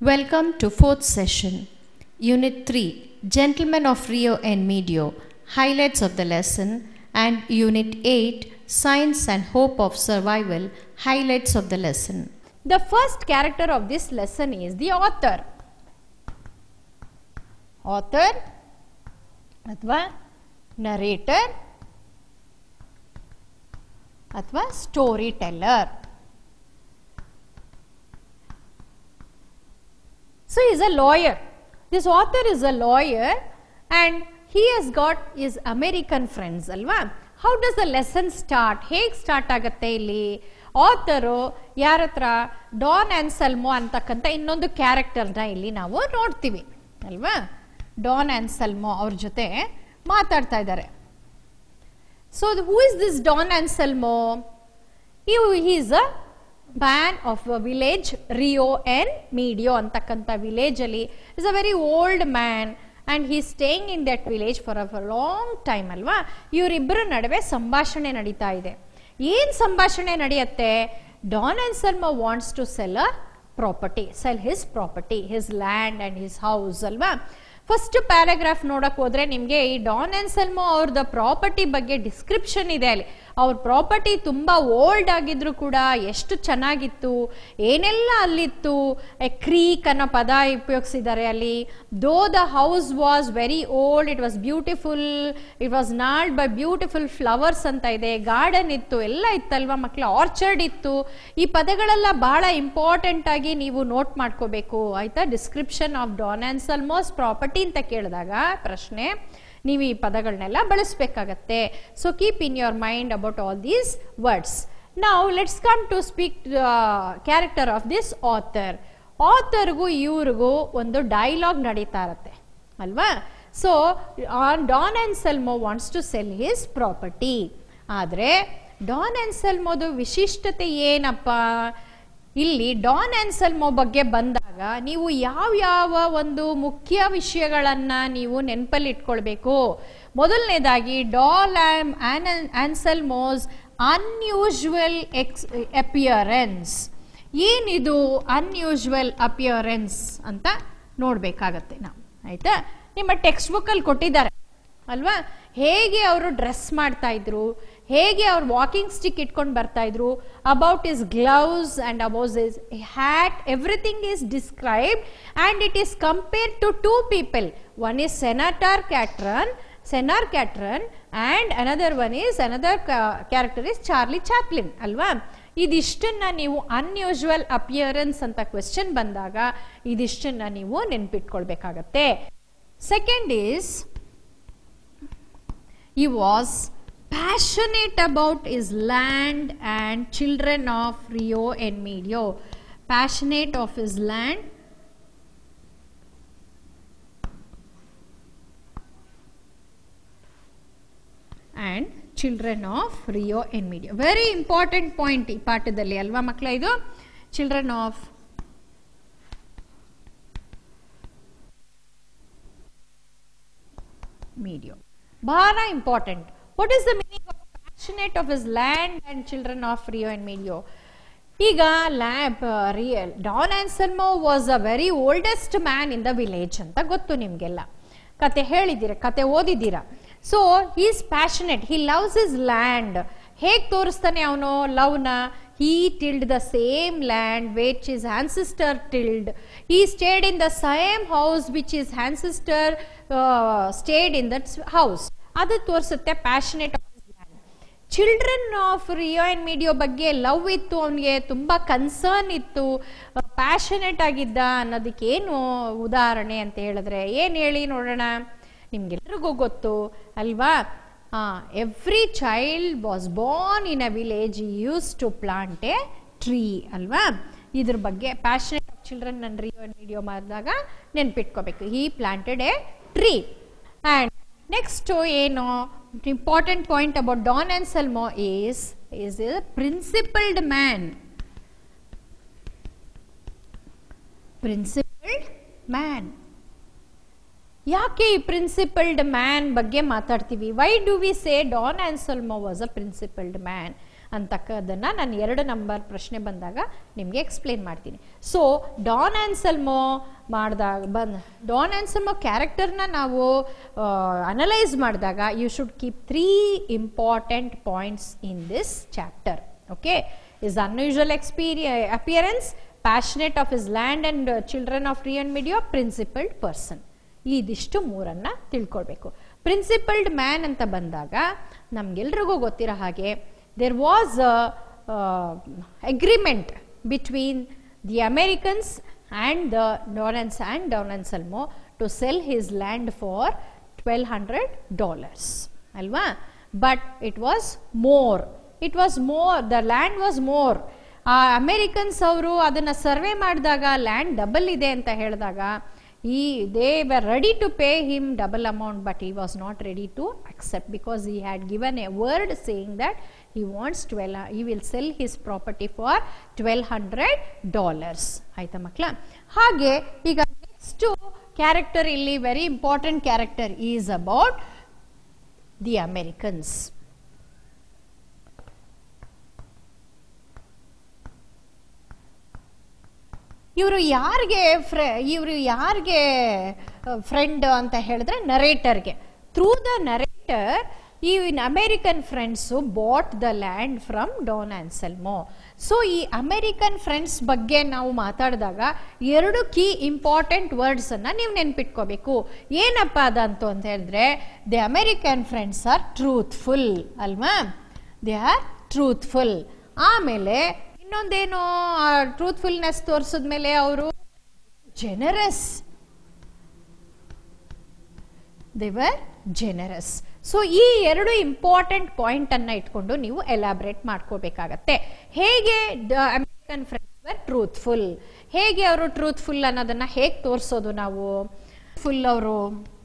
Welcome to fourth session, Unit 3, Gentlemen of Rio and Medio, highlights of the lesson, and Unit 8, Science and Hope of Survival, highlights of the lesson. The first character of this lesson is the author. Author ಅಥವಾ narrator ಅಥವಾ story teller So he is a lawyer. This author is a lawyer and he has got his American friends ಅಲ್ವಾ how does the lesson start ಹೇಗೆ start ಆಗುತ್ತೆ ಇಲ್ಲಿ ಆಥರು ಯಾರ ಹತ್ರ Don ಆನ್ಸಲ್ಮೋ ಅಂತಕ್ಕಂಥ ಇನ್ನೊಂದು ಕ್ಯಾರೆಕ್ಟರ್ನ ಇಲ್ಲಿ ನಾವು ನೋಡ್ತೀವಿ ಅಲ್ವಾ ಡಾನ್ ಆನ್ಸಲ್ಮೋ ಅವ್ರ ಜೊತೆ ಮಾತಾಡ್ತಾ ಇದ್ದಾರೆ so who is this Don Anselmo ಇವು is a man of village Rio en Medio ಅಂತಕ್ಕಂಥ ವಿಲೇಜಲ್ಲಿ is a very old man and he staying in that village for a long time ಅಲ್ವಾ ಇವರಿಬ್ಬರ ನಡುವೆ ಸಂಭಾಷಣೆ ನಡೀತಾ ಇದೆ ಏನು ಸಂಭಾಷಣೆ ನಡೆಯುತ್ತೆ Don Anselmo wants to sell a property sell his property his land and his house ಅಲ್ವಾ ಫಸ್ಟ್ ಪ್ಯಾರಾಗ್ರಾಫ್ ನೋಡಕ್ ಹೋದ್ರೆ ನಿಮಗೆ ಈ ಡಾನ್ ಆ್ಯಂಡ್ ಸೆಲ್ಮೋ ಅವ್ರದ್ದು ಪ್ರಾಪರ್ಟಿ ಬಗ್ಗೆ ಡಿಸ್ಕ್ರಿಪ್ಷನ್ ಇದೆ ಅಲ್ಲಿ ಅವ್ರ ಪ್ರಾಪರ್ಟಿ ತುಂಬ ಓಲ್ಡ್ ಆಗಿದ್ರು ಕೂಡ ಎಷ್ಟು ಚೆನ್ನಾಗಿತ್ತು ಏನೆಲ್ಲ ಅಲ್ಲಿತ್ತು ಕ್ರೀಕ್ ಅನ್ನೋ ಪದ ಉಪಯೋಗಿಸಿದ್ದಾರೆ ಅಲ್ಲಿ though the house was very old it was beautiful it was ನಾಲ್ಡ್ ಬೈ ಬ್ಯೂಟಿಫುಲ್ ಫ್ಲವರ್ಸ್ ಅಂತ ಇದೆ ಗಾರ್ಡನ್ ಇತ್ತು ಎಲ್ಲ ಇತ್ತಲ್ವಾ ಮಕ್ಕಳು ಆರ್ಚರ್ಡ್ ಇತ್ತು ಈ ಪದಗಳೆಲ್ಲ ಬಹಳ ಇಂಪಾರ್ಟೆಂಟ್ ಆಗಿ ನೀವು ನೋಟ್ ಮಾಡ್ಕೋಬೇಕು ಆಯ್ತಾ description of Don Anselmo's property ಅಂತ ಕೇಳಿದಾಗ ಪ್ರಶ್ನೆ ನೀವು ಈ ಪದಗಳನ್ನೆಲ್ಲ ಬಳಸಬೇಕಾಗತ್ತೆ so keep in your mind about all these words ನಾವು let's come to speak character of this author ಆಥರ್ಗೂ ಇವ್ರಿಗೂ ಒಂದು ಡೈಲಾಗ್ ನಡೀತಾ ಇರತ್ತೆ ಅಲ್ವಾ so Don Anselmo wants to sell his property ಆದರೆ ಡಾನ್ ಆ್ಯಂಡ್ ಸೆಲ್ಮೋದು ವಿಶಿಷ್ಟತೆ ಏನಪ್ಪ ಇಲ್ಲಿ ಡಾನ್ ಆನ್ಸಲ್ಮೋ ಬಗ್ಗೆ ಬಂದಾಗ ನೀವು ಯಾವ ಯಾವ ಒಂದು ಮುಖ್ಯ ವಿಷಯಗಳನ್ನ ನೀವು ನೆನಪಲ್ಲಿ ಇಟ್ಕೊಳ್ಬೇಕು ಮೊದಲನೇದಾಗಿ ಡಾಲ್ ಆಮ್ ಆನ್ಸಲ್ಮೋಸ್ ಅನ್ಯೂಶುವಲ್ ಎಕ್ಸ್ ಅಪಿಯರೆನ್ಸ್ ಏನಿದು ಅನ್ಯೂಶುವಲ್ ಅಪಿಯರೆನ್ಸ್ ಅಂತ ನೋಡ್ಬೇಕಾಗತ್ತೆ ನಾವು ಆಯ್ತಾ ನಿಮ್ಮ ಟೆಕ್ಸ್ಟ್ ಬುಕ್ಕಲ್ಲಿ ಕೊಟ್ಟಿದ್ದಾರೆ ಅಲ್ವಾ ಹೇಗೆ ಅವರು ಡ್ರೆಸ್ ಮಾಡ್ತಾ ಇದ್ರು ಹೇಗೆ ಅವ್ರು ವಾಕಿಂಗ್ ಸ್ಟಿಕ್ ಇಟ್ಕೊಂಡು ಬರ್ತಾ ಇದ್ರು about his gloves and about his hat everything is described and it is compare to two people one is senator Catron senator Catron and another one is another character is Charlie Chaplin ಅಲ್ವಾ ಇದಿಷ್ಟನ್ನ ನೀವು unusual appearance ಅಂತ question ಬಂದಾಗ ಇದಿಷ್ಟನ್ನ ನೀವು ನೆನ್ಪಿಟ್ಕೊಳ್ಬೇಕಾಗತ್ತೆ second is he was passionate about his land and children of Rio and Medio. Passionate of his land and children of Rio and Medio. Very important point ಈ ಪಾಠದಲ್ಲಿ ಅಲ್ವಾ ಮಕ್ಕಳ ಇದು ಚಿಲ್ಡ್ರನ್ ಆಫ್ Medio. ಬಹಳ important what is the meaning of passionate of his land and children of Rio and Medio ಈಗ ಲ್ಯಾಬ್ ರಿಯಲ್ Don Anselmo was a very oldest man in the village ಅಂತ ಗೊತ್ತು ನಿಮಗೆಲ್ಲ ಕತೆ ಹೇಳಿದ್ದೀರ ಕತೆ ಓದಿದ್ದೀರಾ so is passionate he loves his land ಹೇಗೆ ತೋರಿಸ್ತಾನೆ ಅವನು ಲವ್ನ he tilled the same land which his ancestor tilled. He stayed in the same house which his ancestor uh, stayed in that house. ಅದು ತೋರಿಸುತ್ತೆ passionate of land children of Rio and Medio ಬಗ್ಗೆ love ಇತ್ತು ಅವನಿಗೆ ತುಂಬ concern ಇತ್ತು passionate ಆಗಿದ್ದ ಅನ್ನೋದಕ್ಕೆ ಏನು ಉದಾಹರಣೆ ಅಂತ ಹೇಳಿದ್ರೆ ಏನು ಹೇಳಿ ನೋಡೋಣ ನಿಮ್ಗೆಲ್ರಿಗೂ ಗೊತ್ತು ಅಲ್ವಾ every child was born in a village use to plant a tree ಅಲ್ವಾ ಇದ್ರ ಬಗ್ಗೆ ಪ್ಯಾಷನೇಟ್ ಆಫ್ ಚಿಲ್ಡ್ರನ್ ನನ್ನ ರಿಯೋ ಅಂಡ್ ವಿಡಿಯೋ ಮಾಡಿದಾಗ ನೆನ್ಪಿಟ್ಕೋಬೇಕು ಈ planted a tree and next ಏನು important point about Don Anselmo is is a principled man principled man ಯಾಕೆ ಈ ಪ್ರಿನ್ಸಿಪಲ್ಡ್ ಮ್ಯಾನ್ ಬಗ್ಗೆ ಮಾತಾಡ್ತೀವಿ why do we say Don Anselmo was a principled man ಅಂತಕ್ಕದನ್ನು ನಾನು ಎರಡು ನಂಬರ್ ಪ್ರಶ್ನೆ ಬಂದಾಗ ನಿಮಗೆ ಎಕ್ಸ್ಪ್ಲೇನ್ ಮಾಡ್ತೀನಿ ಸೊ ಡಾನ್ ಆನ್ಸಲ್ಮೋ ಮಾಡಿದಾಗ ಬಂದ್ ಡಾನ್ ಆನ್ಸಲ್ಮೋ ಕ್ಯಾರೆಕ್ಟರ್ನ ನಾವು ಅನಲೈಸ್ ಮಾಡಿದಾಗ you should keep three important points in this chapter okay his unusual experience appearance passionate of his land and children of Rio en Medio principled person ಇದಿಷ್ಟು ಮೂರನ್ನು ತಿಳ್ಕೊಳ್ಬೇಕು ಪ್ರಿನ್ಸಿಪಲ್ಡ್ ಮ್ಯಾನ್ ಅಂತ ಬಂದಾಗ ನಮಗೆಲ್ರಿಗೂ ಗೊತ್ತಿರೋ ಹಾಗೆ there was agreement between the Americans and the ಡಾನನ್ಸ್ and Don Anselmo to sell his land for twelve hundred dollars ಅಲ್ವಾ but it was more it was more the land was more ಆ Americans ಅವರು ಅದನ್ನು ಸರ್ವೆ ಮಾಡಿದಾಗ land double ಇದೆ ಅಂತ ಹೇಳಿದಾಗ ಈ they were ready to pay him double amount but he was not ready to accept because he had given a word saying that he wants twelve he will sell his property for twelve hundred dollars ಆಯ್ತಾ ಮಕ್ಕಳ ಹಾಗೆ ಈಗ next character ಇಲ್ಲಿ very important character is about the Americans ಇವರು ಯಾರಿಗೆ ಫ್ರೆ ಇವರು ಯಾರಿಗೆ ಫ್ರೆಂಡ್ ಅಂತ ಹೇಳಿದ್ರೆ ನರೇಟರ್ಗೆ ಥ್ರೂ ದ ನರೇಟರ್ ಈ American friends bought the land from Don Anselmo so ಈ ಅಮೇರಿಕನ್ ಫ್ರೆಂಡ್ಸ್ ಬಗ್ಗೆ ನಾವು ಮಾತಾಡಿದಾಗ ಎರಡು ಕೀ ಇಂಪಾರ್ಟೆಂಟ್ ವರ್ಡ್ಸನ್ನು ನೀವು ನೆನ್ಪಿಟ್ಕೋಬೇಕು ಏನಪ್ಪ ಅದಂತು ಅಂತ ಹೇಳಿದ್ರೆ the American friends are truthful ಅಲ್ವಾ ದೇ ಆರ್ ಟ್ರೂತ್ಫುಲ್ ಆಮೇಲೆ ಇನ್ನೊಂದೇನು ಟ್ರೂತ್ಫುಲ್ನೆಸ್ ತೋರಿಸಿದ್ಮೇಲೆ ಅವರು ಜನರಸ್ ದೇವರ್ ಜನರಸ್ ಸೊ ಈ ಎರಡು ಇಂಪಾರ್ಟೆಂಟ್ ಪಾಯಿಂಟ್ ಅನ್ನ ಇಟ್ಕೊಂಡು ನೀವು ಎಲಾಬ್ರೇಟ್ ಮಾಡ್ಕೋಬೇಕಾಗತ್ತೆ ಹೇಗೆ the American friends were truthful ಹೇಗೆ ಅವರು ಟ್ರೂತ್ಫುಲ್ ಅನ್ನೋದನ್ನ ಹೇಗೆ ತೋರಿಸೋದು ನಾವು ಫುಲ್ ಅವರು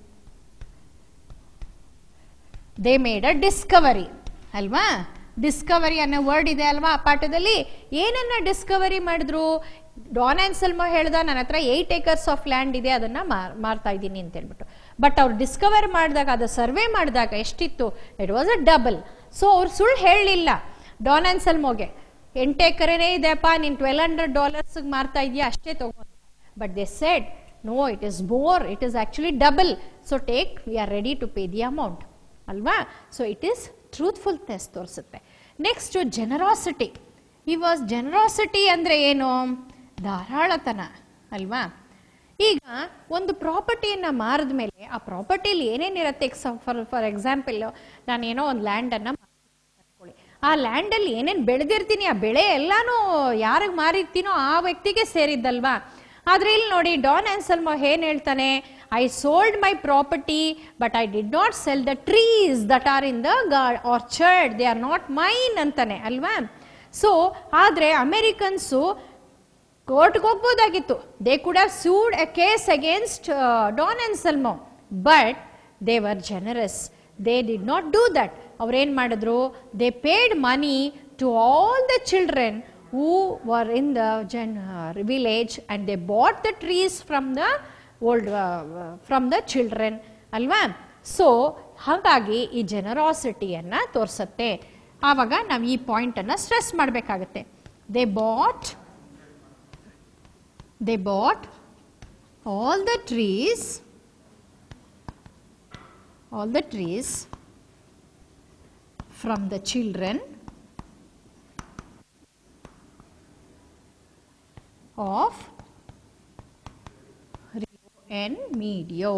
ದೇ ಮೇಡ್ ಅ ಡಿಸ್ಕವರಿ ಅಲ್ವಾ ಡಿಸ್ಕವರಿ ಅನ್ನೋ ವರ್ಡ್ ಇದೆ ಅಲ್ವಾ ಆ ಪಾಠದಲ್ಲಿ ಏನನ್ನ ಡಿಸ್ಕವರಿ ಮಾಡಿದ್ರು ಡಾನ್ ಆನ್ಸಲ್ಮೋ ಹೇಳ್ದ ನನ್ನ ಹತ್ರ ಏಯ್ಟ್ ಏಕರ್ಸ್ ಆಫ್ ಲ್ಯಾಂಡ್ ಇದೆ ಅದನ್ನ ಮಾರ್ ಮಾರ್ತಾ ಇದ್ದೀನಿ ಅಂತ ಹೇಳ್ಬಿಟ್ಟು ಬಟ್ ಅವ್ರು ಡಿಸ್ಕವರ್ ಮಾಡಿದಾಗ ಅದು ಸರ್ವೆ ಮಾಡಿದಾಗ ಎಷ್ಟಿತ್ತು it was a double so ಅವ್ರು ಸುಳ್ಳು ಹೇಳಲಿಲ್ಲ ಡಾನ್ ಆನ್ಸಲ್ಮೋಗೆ ಎಂಟು ಎಕರೆನೇ ಇದೆಯಪ್ಪ ನೀನು ಟ್ವೆಲ್ ಹಂಡ್ರೆಡ್ ಡಾಲರ್ಸ್ಗೆ ಮಾರ್ತಾ ಇದೆಯಾ ಅಷ್ಟೇ ತಗೋ but they said no it is more it is actually double so take we are ready to pay the amount ಅಲ್ವಾ ಸೊ ಇಟ್ ಈಸ್ ಟ್ರೂತ್ಫುಲ್ನೆಸ್ ತೋರಿಸುತ್ತೆ ನೆಕ್ಸ್ಟ್ ಜನರಾಸಿಟಿ ಈ ವಾಸ್ ಜನರಾಸಿಟಿ ಅಂದರೆ ಏನು ಧಾರಾಳತನ ಅಲ್ವಾ ಈಗ ಒಂದು ಪ್ರಾಪರ್ಟಿಯನ್ನು ಮಾರಿದ ಮೇಲೆ ಆ ಪ್ರಾಪರ್ಟಿಲಿ ಏನೇನಿರುತ್ತೆ ಫಾರ್ ಫಾರ್ ಎಕ್ಸಾಂಪಲ್ ನಾನೇನೋ ಒಂದು ಲ್ಯಾಂಡನ್ನು ಅನ್ಕೊಳ್ಳಿ ಆ ಲ್ಯಾಂಡಲ್ಲಿ ಏನೇನು ಬೆಳೆದಿರ್ತೀನಿ ಆ ಬೆಳೆ ಎಲ್ಲಾನು ಯಾರಿಗೆ ಮಾರಿರ್ತೀನೋ ಆ ವ್ಯಕ್ತಿಗೆ ಸೇರಿದ್ದಲ್ವಾ ಆದ್ರೆ ಇಲ್ಲಿ ನೋಡಿ ಡಾನ್ ಆನ್ಸಲ್ಮೋ ಏನ್ ಹೇಳ್ತಾನೆ I sold my property but I did not sell the trees that are in the orchard they are not mine ಅಂತಾನೆ ಅಲ್ವಾ ಸೊ ಆದ್ರೆ ಅಮೆರಿಕನ್ಸು ಕೋರ್ಟ್ಗೆ ಹೋಗ್ಬೋದಾಗಿತ್ತು they could have sued a case against Don Anselmo but they were generous they did not do that ಅವ್ರೇನ್ ಮಾಡಿದ್ರು they paid money to all the children who were in the ಜನ್ village and they bought the trees from the old from the children ಅಲ್ವಾ so ಹಾಗಾಗಿ ಈ ಜನರಾಸಿಟಿಯನ್ನು ತೋರಿಸುತ್ತೆ ಆವಾಗ ನಾವು ಈ ಪಾಯಿಂಟನ್ನು ಸ್ಟ್ರೆಸ್ ಮಾಡಬೇಕಾಗತ್ತೆ they bought they bought all the trees all the trees from the children of Rio and Medio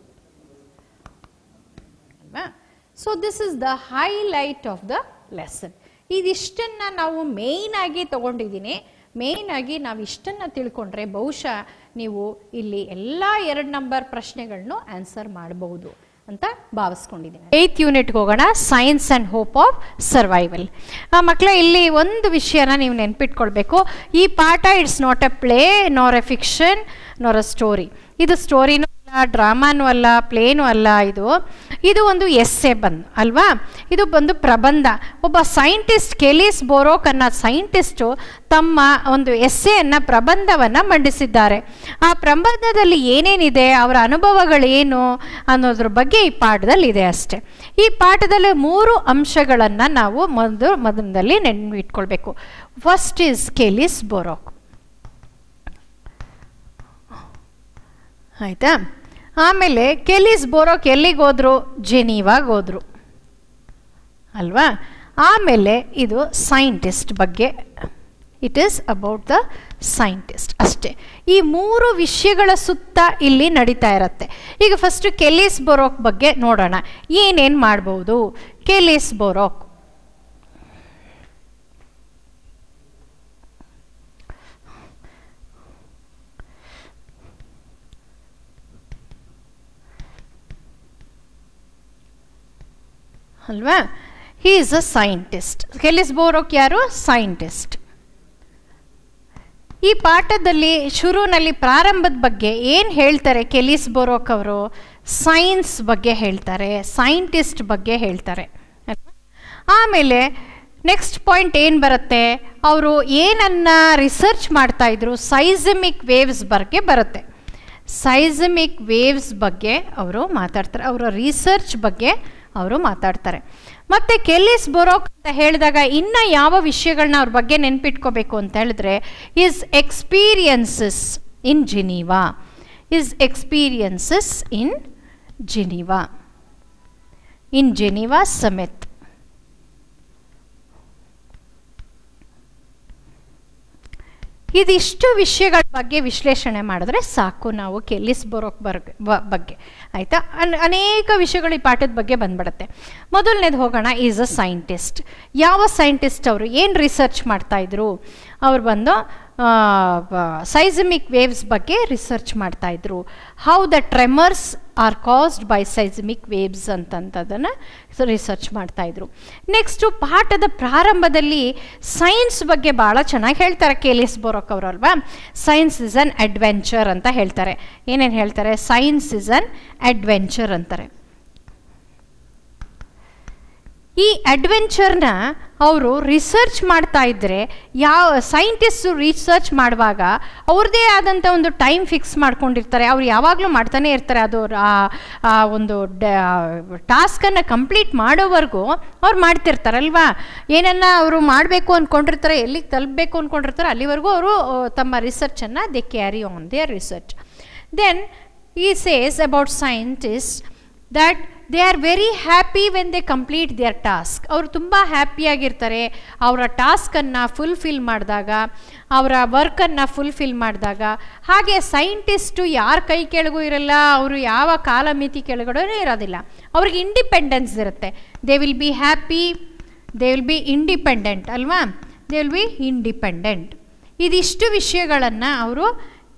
ಅಲ್ವಾ so this is the highlight of the lesson ಇದಿಷ್ಟನ್ನ ನಾವು ಮೇಯ್ನ್ ಆಗಿ ತಗೊಂಡಿದ್ದೀನಿ ಮೇಯ್ನ್ ಆಗಿ ನಾವು ಇಷ್ಟನ್ನ ತಿಳ್ಕೊಂಡ್ರೆ ಬಹುಶಃ ನೀವು ಇಲ್ಲಿ ಎಲ್ಲ ಎರಡು ನಂಬರ್ ಪ್ರಶ್ನೆಗಳನ್ನು ಆನ್ಸರ್ ಮಾಡಬಹುದು ಅಂತ ಭಾವಿಸ್ಕೊಂಡಿದ್ದೀನಿ ಏಯ್ತ್ ಯೂನಿಟ್ಗೆ ಹೋಗೋಣ science and hope of survival ಮಕ್ಕಳ ಇಲ್ಲಿ ಒಂದು ವಿಷಯನ ನೀವು ನೆನ್ಪಿಟ್ಕೊಳ್ಬೇಕು ಈ ಪಾಠ it's not a play nor a fiction nor a story ಇದು ಸ್ಟೋರಿನೂ ಅಲ್ಲ ಡ್ರಾಮಾನೂ ಅಲ್ಲ ಪ್ಲೇನೂ ಅಲ್ಲ ಇದು ಇದು ಒಂದು ಎಸ್ಸೆ ಬಂದು ಅಲ್ವಾ ಇದು ಬಂದು ಪ್ರಬಂಧ ಒಬ್ಬ ಸೈಂಟಿಸ್ಟ್ ಕೆಲಿಸ್ ಬೋರೋಕ್ ಅನ್ನೋ ಸೈಂಟಿಸ್ಟು ತಮ್ಮ ಒಂದು ಎಸ್ಸೆಯನ್ನು ಪ್ರಬಂಧವನ್ನು ಮಂಡಿಸಿದ್ದಾರೆ ಆ ಪ್ರಬಂಧದಲ್ಲಿ ಏನೇನಿದೆ ಅವರ ಅನುಭವಗಳೇನು ಅನ್ನೋದ್ರ ಬಗ್ಗೆ ಈ ಪಾಠದಲ್ಲಿ ಇದೆ ಅಷ್ಟೆ ಈ ಪಾಠದಲ್ಲಿ ಮೂರು ಅಂಶಗಳನ್ನು ನಾವು ಮೊದಲು ಮೊದಲದಲ್ಲಿ ನೆನಪಿಟ್ಕೊಳ್ಬೇಕು ಫಸ್ಟ್ ಈಸ್ ಕೆಲಿಸ್ ಬೋರೋಕ್ ಆಯಿತಾ ಆಮೇಲೆ ಕೆಲಿಸ್ ಬೋರೋಕ್ ಎಲ್ಲಿಗೆ ಹೋದ್ರು ಜೆನೀವಾಗ್ ಹೋದ್ರು ಅಲ್ವಾ ಆಮೇಲೆ ಇದು ಸೈಂಟಿಸ್ಟ್ ಬಗ್ಗೆ it is about the scientist ಅಷ್ಟೇ ಈ ಮೂರು ವಿಷಯಗಳ ಸುತ್ತ ಇಲ್ಲಿ ನಡೀತಾ ಇರತ್ತೆ ಈಗ ಫಸ್ಟು ಕೆಲಿಸ್ ಬೋರೋಕ್ ಬಗ್ಗೆ ನೋಡೋಣ ಏನೇನು ಮಾಡ್ಬೋದು ಕೆಲಿಸ್ ಬೋರೋಕ್ ಅಲ್ವಾ ಹೀ ಈಸ್ ಅ ಸೈಂಟಿಸ್ಟ್ ಕೆಲಿಸ್ ಬೋರೋಕ್ ಯಾರು ಸೈಂಟಿಸ್ಟ್ ಈ ಪಾಠದಲ್ಲಿ ಶುರುನಲ್ಲಿ ಪ್ರಾರಂಭದ ಬಗ್ಗೆ ಏನು ಹೇಳ್ತಾರೆ ಕೆಲಿಸ್ ಬೋರೋಕ್ ಅವರು ಸೈನ್ಸ್ ಬಗ್ಗೆ ಹೇಳ್ತಾರೆ ಸೈಂಟಿಸ್ಟ್ ಬಗ್ಗೆ ಹೇಳ್ತಾರೆ ಆಮೇಲೆ ನೆಕ್ಸ್ಟ್ ಪಾಯಿಂಟ್ ಏನು ಬರುತ್ತೆ ಅವರು ಏನನ್ನ ರಿಸರ್ಚ್ ಮಾಡ್ತಾ ಇದ್ರು ಸೈಸಮಿಕ್ ವೇವ್ಸ್ ಬಗ್ಗೆ ಬರುತ್ತೆ ಸೈಸಮಿಕ್ ವೇವ್ಸ್ ಬಗ್ಗೆ ಅವರು ಮಾತಾಡ್ತಾರೆ ಅವರ ರಿಸರ್ಚ್ ಬಗ್ಗೆ ಅವರು ಮಾತಾಡ್ತಾರೆ ಮತ್ತು ಕೆಲಿಸ್ ಬೊರೋಕ್ ಅಂತ ಹೇಳಿದಾಗ ಇನ್ನು ಯಾವ ವಿಷಯಗಳನ್ನ ಅವ್ರ ಬಗ್ಗೆ ನೆನ್ಪಿಟ್ಕೋಬೇಕು ಅಂತ ಹೇಳಿದ್ರೆ his experiences in Geneva his experiences in Geneva in Geneva summit ಇದಿಷ್ಟು ವಿಷಯಗಳ ಬಗ್ಗೆ ವಿಶ್ಲೇಷಣೆ ಮಾಡಿದ್ರೆ ಸಾಕು ನಾವು ಕೆಲಿಸ್ ಬರೋಕ್ ಬರ್ಗ್ ಬಗ್ಗೆ ಆಯಿತಾ ಅನ್ ಅನೇಕ ವಿಷಯಗಳು ಈ ಪಾಠದ ಬಗ್ಗೆ ಬಂದ್ಬಿಡುತ್ತೆ ಮೊದಲನೇದು ಹೋಗೋಣ ಈಸ್ ಅ ಸೈಂಟಿಸ್ಟ್ ಯಾವ ಸೈಂಟಿಸ್ಟ್ ಅವರು ಏನು ರಿಸರ್ಚ್ ಮಾಡ್ತಾಯಿದ್ರು ಅವ್ರು ಬಂದು ಸೈಸಮಿಕ್ ವೇವ್ಸ್ ಬಗ್ಗೆ ರಿಸರ್ಚ್ ಮಾಡ್ತಾಯಿದ್ರು how the tremors are caused by seismic waves ಅಂತಂತದನ್ನು ರಿಸರ್ಚ್ ಮಾಡ್ತಾಯಿದ್ರು ನೆಕ್ಸ್ಟು ಪಾಠದ ಪ್ರಾರಂಭದಲ್ಲಿ ಸೈನ್ಸ್ ಬಗ್ಗೆ ಭಾಳ ಚೆನ್ನಾಗಿ ಹೇಳ್ತಾರೆ ಕೇಲಿಸ್ ಬೋರೋಕ್ ಅವರು ಅಲ್ವಾ ಸೈನ್ಸ್ ಇಸ್ ಅನ್ ಅಡ್ವೆಂಚರ್ ಅಂತ ಹೇಳ್ತಾರೆ ಏನೇನು ಹೇಳ್ತಾರೆ ಸೈನ್ಸ್ ಇಸ್ ಅನ್ ಅಡ್ವೆಂಚರ್ ಅಂತಾರೆ ಈ ಅಡ್ವೆಂಚರ್ನ ಅವರು ರಿಸರ್ಚ್ ಮಾಡ್ತಾ ಇದ್ದರೆ ಯಾವ ಸೈಂಟಿಸ್ಟು ರಿಸರ್ಚ್ ಮಾಡುವಾಗ ಅವ್ರದ್ದೇ ಆದಂಥ ಒಂದು ಟೈಮ್ ಫಿಕ್ಸ್ ಮಾಡ್ಕೊಂಡಿರ್ತಾರೆ ಅವ್ರು ಯಾವಾಗಲೂ ಮಾಡ್ತಾನೆ ಇರ್ತಾರೆ ಅದು ಆ ಒಂದು ಟಾಸ್ಕನ್ನು ಕಂಪ್ಲೀಟ್ ಮಾಡೋವರೆಗೂ ಅವ್ರು ಮಾಡ್ತಿರ್ತಾರಲ್ವಾ ಏನನ್ನ ಅವರು ಮಾಡಬೇಕು ಅಂದ್ಕೊಂಡಿರ್ತಾರೆ ಎಲ್ಲಿಗೆ ತಲುಪಬೇಕು ಅಂದ್ಕೊಂಡಿರ್ತಾರೆ ಅಲ್ಲಿವರೆಗೂ ಅವರು ತಮ್ಮ ರಿಸರ್ಚನ್ನು they carry on their research then he says about scientist that they are very happy when they complete their task ಅವರು ತುಂಬ ಹ್ಯಾಪಿಯಾಗಿರ್ತಾರೆ ಅವರ ಟಾಸ್ಕನ್ನು ಫುಲ್ಫಿಲ್ ಮಾಡಿದಾಗ ಅವರ ವರ್ಕನ್ನು ಫುಲ್ಫಿಲ್ ಮಾಡಿದಾಗ ಹಾಗೆ ಸೈಂಟಿಸ್ಟು ಯಾರ ಕೈ ಕೆಳಗೂ ಇರಲ್ಲ ಅವರು ಯಾವ ಕಾಲಮಿತಿ ಕೆಳಗಡೆ ಇರೋದಿಲ್ಲ ಅವ್ರಿಗೆ ಇಂಡಿಪೆಂಡೆನ್ಸ್ ಇರುತ್ತೆ they will be happy they will be independent ಅಲ್ವಾ ದೇ ವಿಲ್ ಬಿ ಇಂಡಿಪೆಂಡೆಂಟ್ ಇದಿಷ್ಟು ವಿಷಯಗಳನ್ನು ಅವರು